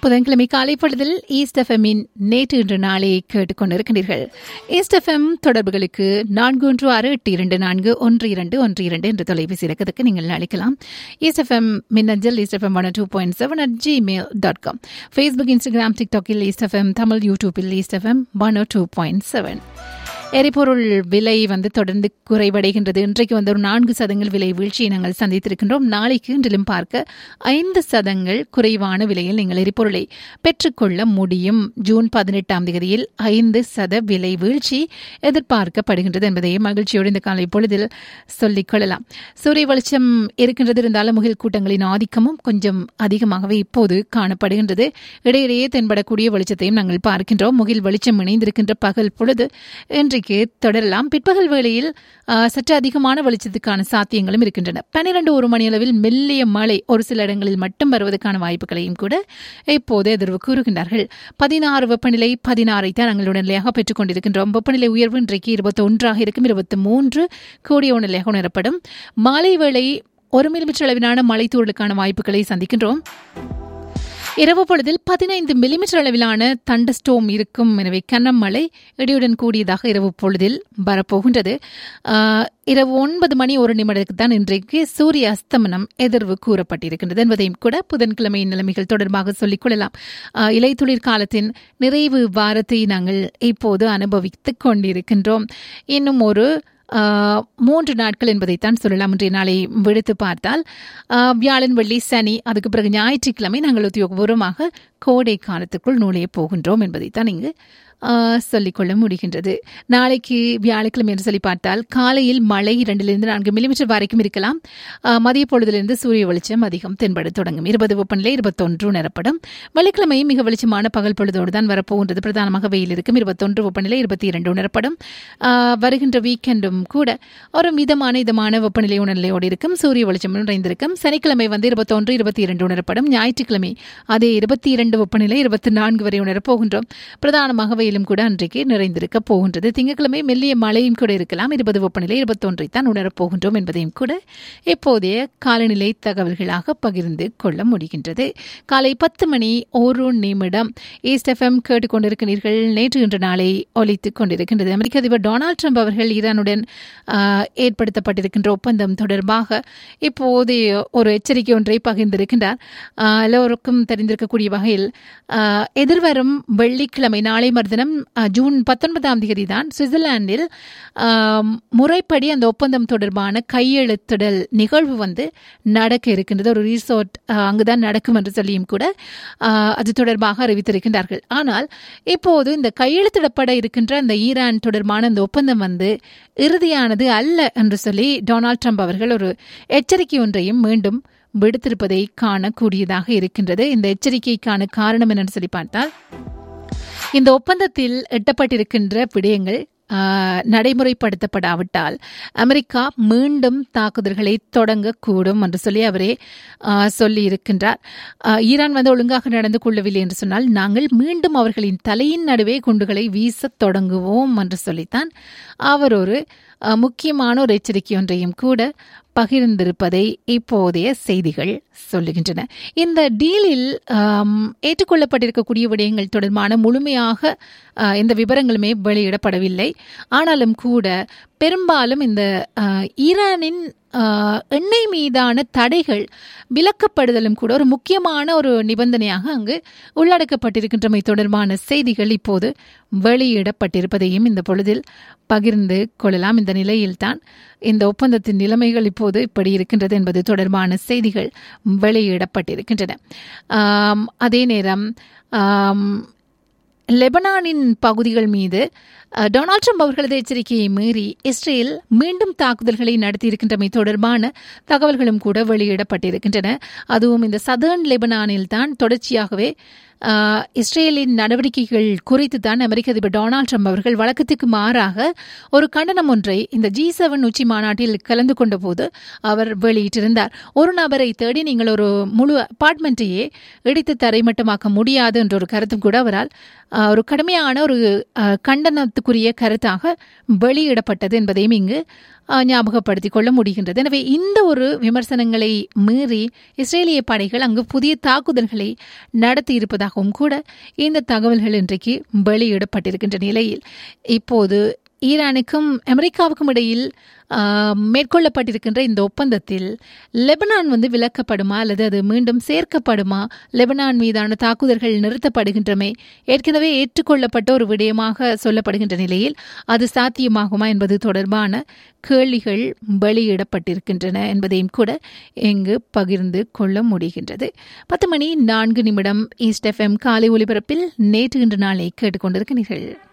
புதன்கிழமை காலை பொழுதில் ஈஸ்ட் எஃப்எம்மின் நேற்று இன்று நாளை கேட்டுக்கொண்டிருக்கிறீர்கள் ஈஸ்ட் எஃப்எம் தொடர்புகளுக்கு நான்கு ஒன்று ஆறு எட்டு இரண்டு நான்கு ஒன்று இரண்டு ஒன்று இரண்டு என்ற தொலைபேசி இலக்கத்துக்கு நீங்கள் அழைக்கலாம் ஈஸ்ட் எஃப்எம் மின்னஞ்சல் east FM one two point seven at Gmail dot com Facebook Instagram டிக்டாக்கில் ஈஸ்ட் எஃப்எம் தமிழ் யூடியூபில் east FM one two point seven எரிபொருள் விலை வந்து தொடர்ந்து குறைவடைகின்றது இன்றைக்கு வந்து ஒரு நான்கு சதங்கள் விலை வீழ்ச்சியை நாங்கள் சந்தித்திருக்கின்றோம் நாளைக்கு இன்றிலும் பார்க்க ஐந்து சதங்கள் குறைவான விலையில் நீங்கள் எரிபொருளை பெற்றுக்கொள்ள முடியும் ஜூன் பதினெட்டாம் தேதியில் ஐந்து சத விலை வீழ்ச்சி எதிர்பார்க்கப்படுகின்றது என்பதை மகிழ்ச்சியோடு இந்த காலை பொழுதில் சொல்லிக் கொள்ளலாம் சூரிய வெளிச்சம் இருக்கின்றது இருந்தாலும் முகில் கூட்டங்களின் ஆதிக்கமும் கொஞ்சம் அதிகமாகவே இப்போது காணப்படுகின்றது இடையிடையே தென்படக்கூடிய வெளிச்சத்தையும் நாங்கள் பார்க்கின்றோம் முகில் வெளிச்சம் இணைந்திருக்கின்ற பகல் பொழுது இன்றைக்கு தொடரலாம் பிற்பகல் வேளையில் சற்று அதிகமான வெளிச்சத்துக்கான சாத்தியங்களும் இருக்கின்றன பன்னிரண்டு ஒரு மணி அளவில் மெல்லிய மழை ஒரு சில இடங்களில் மட்டும் வருவதற்கான வாய்ப்புகளையும் கூட இப்போது எதிர்வு கூறுகின்றார்கள் பதினாறு வெப்பநிலை பதினாறை தான் நாங்கள் உடனடியாக பெற்றுக் கொண்டிருக்கின்றோம் வெப்பநிலை உயர்வு இன்றைக்கு இருபத்தி ஒன்றாக இருக்கும் இருபத்தி மூன்று கூடிய உடனடியாக உணரப்படும் மாலை வேளை ஒரு மில்லிமீட்டர் அளவிலான மழை தூறலுக்கான வாய்ப்புகளை சந்திக்கின்றோம் இரவு பொழுதில் பதினைந்து மில்லிமீட்டர் அளவிலான தண்டஸ்டோம் இருக்கும் எனவே கனமழை இடியுடன் கூடியதாக இரவு பொழுதில் வரப்போகின்றது இரவு ஒன்பது மணி ஒரு நிமிடத்துக்கு தான் இன்றைக்கு சூரிய அஸ்தமனம் எதிர்வு கூறப்பட்டிருக்கின்றது என்பதையும் கூட புதன்கிழமை நிலைமைகள் தொடர்பாக சொல்லிக் கொள்ளலாம் இலைத்துளிர் காலத்தின் நிறைவு வாரத்தை நாங்கள் இப்போது அனுபவித்துக் கொண்டிருக்கின்றோம் இன்னும் ஒரு மூன்று நாட்கள் என்பதைத்தான் சொல்லலாம் இன்றைய நாளை விடுத்து பார்த்தால் வியாழன் வெள்ளி சனி அதுக்கு பிறகு ஞாயிற்றுக்கிழமை நாங்கள் உத்தியோகபூர்வமாக கோடை காலத்துக்குள் நுழைய போகின்றோம் என்பதைத்தான் இங்கு சொல்லிக்கொள்ள முடிகின்றது நாளைக்கு வியாழக்கிழமை என்று சொல்லி பார்த்தால் காலையில் மழை இரண்டிலிருந்து நான்கு மில்லிமீட்டர் வரைக்கும் இருக்கலாம் மதிய பொழுதிலிருந்து சூரிய வெளிச்சம் அதிகம் தென்பட தொடங்கும் இருபது வெப்பநிலை இருபத்தொன்று உணரப்படும் வெள்ளிக்கிழமை மிக வெளிச்சமான பகல் பொழுதோடு தான் வரப்போகின்றது பிரதானமாக வெயில் இருக்கும் இருபத்தொன்று வெப்பநிலை இருபத்தி இரண்டு உணரப்படும் வருகின்ற வீக்கெண்டும் கூட ஒரு மிதமான இதமான வெப்பநிலை உணர்நிலையோடு இருக்கும் சூரிய வெளிச்சம் நிறைந்திருக்கும் சனிக்கிழமை வந்து இருபத்தொன்று இருபத்தி இரண்டு உணரப்படும் ஞாயிற்றுக்கிழமை அதே இருபத்தி இரண்டு வெப்பநிலை இருபத்தி நான்கு வரை உணரப்போகின்றோம் பிரதானமாக வெயிலும் கூட அன்றைக்கு நிறைந்திருக்க போகின்றது திங்கட்கிழமை மெல்லிய மழையும் கூட இருக்கலாம் இருபது வெப்பநிலை இருபத்தொன்றை தான் உணரப்போகின்றோம் என்பதையும் கூட இப்போதைய காலநிலை தகவல்களாக பகிர்ந்து கொள்ள முடிகின்றது காலை பத்து மணி ஒரு நிமிடம் ஈஸ்ட் எஃப்எம் கேட்டுக்கொண்டிருக்கிறீர்கள் நேற்று இன்று நாளை ஒலித்துக் கொண்டிருக்கின்றது அமெரிக்க அதிபர் டொனால்டு ட்ரம்ப் அவர்கள் ஈரானுடன் ஏற்படுத்தப்பட்டிருக்கின்ற ஒப்பந்தம் தொடர்பாக இப்போது ஒரு எச்சரிக்கை ஒன்றை பகிர்ந்திருக்கின்றார் எல்லோருக்கும் தெரிந்திருக்கக்கூடிய வகையில் எதிர்வரும் வெள்ளிக்கிழமை நாளை மறுதினம் ஜூன் பத்தொன்பதாம் தேதி தான் சுவிட்சர்லாந்தில் முறைப்படி அந்த ஒப்பந்தம் தொடர்பான கையெழுத்திடல் நிகழ்வு வந்து நடக்க இருக்கின்றது ஒரு ரிசோர்ட் அங்குதான் நடக்கும் என்று சொல்லியும் கூட அது தொடர்பாக அறிவித்திருக்கின்றார்கள் ஆனால் இப்போது இந்த கையெழுத்திடப்பட இருக்கின்ற அந்த ஈரான் தொடர்பான அந்த ஒப்பந்தம் வந்து இறுதியானது அல்ல என்று சொல்லி டொனால்ட் ட்ரம்ப் அவர்கள் ஒரு எச்சரிக்கை ஒன்றையும் மீண்டும் விடுத்திருப்பதை காணக்கூடியதாக இருக்கின்றது இந்த எச்சரிக்கைக்கான காரணம் என்னன்னு சொல்லி பார்த்தால் இந்த ஒப்பந்தத்தில் எட்டப்பட்டிருக்கின்ற விடயங்கள் நடைமுறைப்படுத்தப்படாவிட்டால் அமெரிக்கா மீண்டும் தாக்குதல்களை தொடங்கக்கூடும் என்று சொல்லி அவரே சொல்லி இருக்கின்றார் ஈரான் வந்து ஒழுங்காக நடந்து கொள்ளவில்லை என்று சொன்னால் நாங்கள் மீண்டும் அவர்களின் தலையின் நடுவே குண்டுகளை வீசத் தொடங்குவோம் என்று சொல்லித்தான் அவர் ஒரு முக்கியமான ஒரு எச்சரிக்கை ஒன்றையும் கூட பகிர்ந்திருப்பதை இப்போதைய செய்திகள் சொல்லுகின்றன இந்த டீலில் ஏற்றுக்கொள்ளப்பட்டிருக்கக்கூடிய விடயங்கள் தொடர்பான முழுமையாக இந்த விவரங்களுமே வெளியிடப்படவில்லை ஆனாலும் கூட பெரும்பாலும் இந்த ஈரானின் எண்ணெய் மீதான தடைகள் விலக்கப்படுதலும் கூட ஒரு முக்கியமான ஒரு நிபந்தனையாக அங்கு உள்ளடக்கப்பட்டிருக்கின்றமை தொடர்பான செய்திகள் இப்போது வெளியிடப்பட்டிருப்பதையும் இந்த பொழுதில் பகிர்ந்து கொள்ளலாம் இந்த நிலையில்தான் இந்த ஒப்பந்தத்தின் நிலைமைகள் இப்போது இப்படி இருக்கின்றது என்பது தொடர்பான செய்திகள் வெளியிடப்பட்டிருக்கின்றன அதே நேரம் லெபனானின் பகுதிகள் மீது டொனால்ட் ட்ரம்ப் அவர்களது எச்சரிக்கையை மீறி இஸ்ரேல் மீண்டும் தாக்குதல்களை நடத்தியிருக்கின்றமை தொடர்பான தகவல்களும் கூட வெளியிடப்பட்டிருக்கின்றன அதுவும் இந்த சதர்ன் லெபனானில் தான் தொடர்ச்சியாகவே இஸ்ரேலின் நடவடிக்கைகள் குறித்து தான் அமெரிக்க அதிபர் டொனால்டு ட்ரம்ப் அவர்கள் வழக்கத்துக்கு மாறாக ஒரு கண்டனம் ஒன்றை இந்த ஜி செவன் உச்சி மாநாட்டில் கலந்து கொண்ட போது அவர் வெளியிட்டிருந்தார் ஒரு நபரை தேடி நீங்கள் ஒரு முழு அபார்ட்மெண்ட்டையே இடித்து தரைமட்டமாக்க முடியாது என்ற ஒரு கருத்தும் கூட அவரால் ஒரு கடுமையான ஒரு கண்டனத்துக்குரிய கருத்தாக வெளியிடப்பட்டது என்பதையும் இங்கு அஹ், ஞாபகப்படுத்திக் கொள்ள முடிகின்றது எனவே இந்த ஒரு விமர்சனங்களை மீறி இஸ்ரேலிய படைகள் அங்கு புதிய தாக்குதல்களை நடத்தி இருப்பதாகவும் கூட இந்த தகவல்கள் இன்றைக்கு வெளியிடப்பட்டிருக்கின்ற நிலையில் இப்போது ஈரானுக்கும் அமெரிக்காவுக்கும் இடையில் ஆஹ், மேற்கொள்ளப்பட்டிருக்கின்ற இந்த ஒப்பந்தத்தில் லெபனான் வந்து விலக்கப்படுமா அல்லது அது மீண்டும் சேர்க்கப்படுமா லெபனான் மீதான தாக்குதல்கள் நிறுத்தப்படுகின்றமை ஏற்கனவே ஏற்றுக்கொள்ளப்பட்ட ஒரு விடயமாக சொல்லப்படுகின்ற நிலையில் அது சாத்தியமாகுமா என்பது தொடர்பான கேள்விகள் வெளியிடப்பட்டிருக்கின்றன என்பதையும் கூட இங்கு பகிர்ந்து கொள்ள முடிகின்றது பத்து மணி நான்கு நிமிடம் ஈஸ்ட் எஃப்எம் காலை ஒலிபரப்பில் நேற்று இன்று நாளை கேட்டுக்கொண்டிருக்கிறீர்கள்